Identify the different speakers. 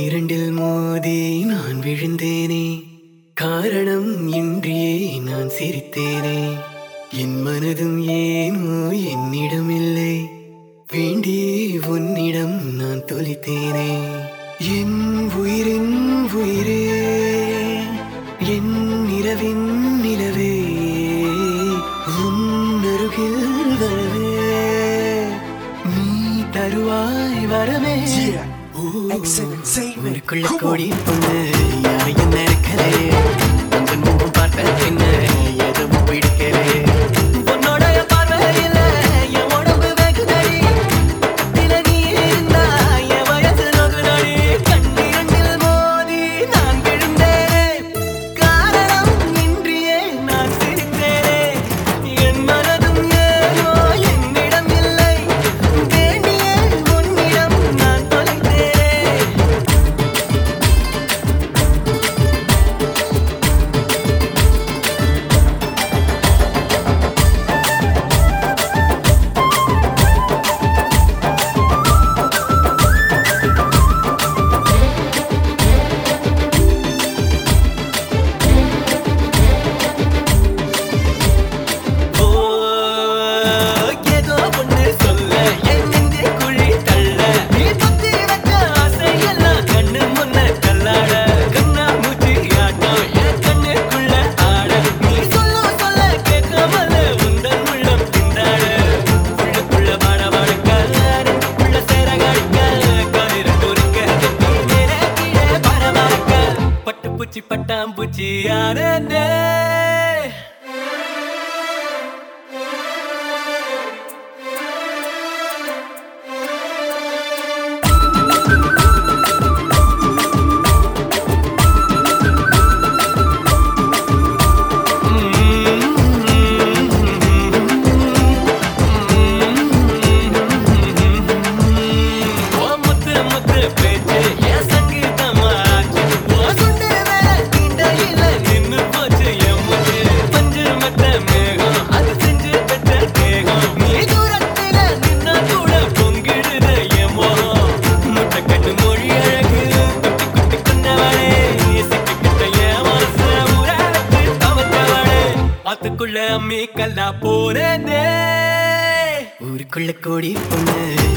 Speaker 1: கண்ணிரண்டில் மோதி நான் விழுந்தேனே காரணம் இன்றியே நான் சிரித்தேனே என் மனதும் ஏனோ என்னிடமில்லை வேண்டியே உன்னிடம் நான் தொலைத்தேனே என் உயிரின் உயிரே என் நிலவின் நிலவே உன் அருகில் வரவே நீ தருவாய் வரவே
Speaker 2: Yeah. Excellent statement.
Speaker 1: ஊருக்குள்ள
Speaker 2: Come on.
Speaker 1: கூடி பொண்ணு யாரையும் நினைக்கலே கொஞ்சம் முகம் பார்த்த பின்ன எதுவும் பிடிக்கலே உன்னோட பார்வையில என் உடம்பு வெகுதடி பக்கத்தில நீ இருந்தா என் வயசு நொகுதடி கண்ணிரண்டில் மோதி நான் விழுந்தேனே காரணம் இன்றியே நான் சிரித்தேனே என் மனதும் ஏனோ என்னிடம் இல்லை வேண்டியே உன்னிடம் நான் தொலைத்தேனே ஓ ஏதோ ஒண்ணு சொல்ல என் நெஞ்சே குழி தள்ள நீ பத்தி வச்ச ஆசை எல்லாம் கண்ணு முன்ன கல்லாட கண்ணா மூச்சி ஆட்டம் என் கண்ணுக்குள்ள ஆட நீ சொல்ல சொல்ல கேட்காமல உந்தன் உள்ளம் திண்டாட உள்ளுக்குள்ள வாட வாடக்க ரெண்டுக்குள்ள சேர கடிக்க கதிர துருக்க நீ மேலே கீழே பரபரக்க பட்டுப்பூச்சி பட்டாம்பூச்சி யாரே ஓ முத்து முத்து பேச்சு என் சங்கீதமாச்சு ஓ சுண்டு வேலை தீண்டையில நின்னு போச்சு என் மூச்சு பஞ்சு மத்த மேகம் அது செஞ்சு பெற்ற தேகம் நீ தூரத்தில நின்னா கூட பொங்கிடுத என் மோகம் முட்டை கட்டு மொழி அழகு குட்டி குட்டி கொண்டவளே சிக்கிக்கிட்ட என் மனச ஊற வச்சு தவத்தவளே அதுக்குள்ள அம்மி கல்லா போனதே ஊருக்குள்ள கோடி பொண்ணு